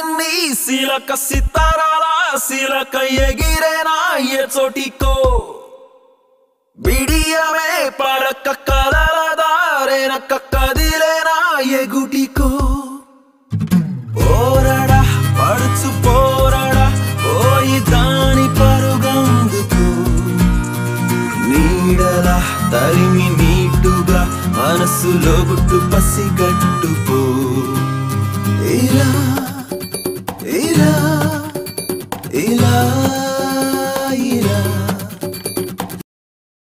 చిన్ని శీలక సితారాల శీలక ఎగిరేనా ఏ చోటికో బిడియమే పడక కలల దారేనక కదిలేనా ఎగుటికో పోరడా పడుచు పోరడా పోయి దాని పరుగందుకు నీడలా తరిమి నీటుగా మనసులో గుట్టు పసిగట్టుకో ఇలా ఇలా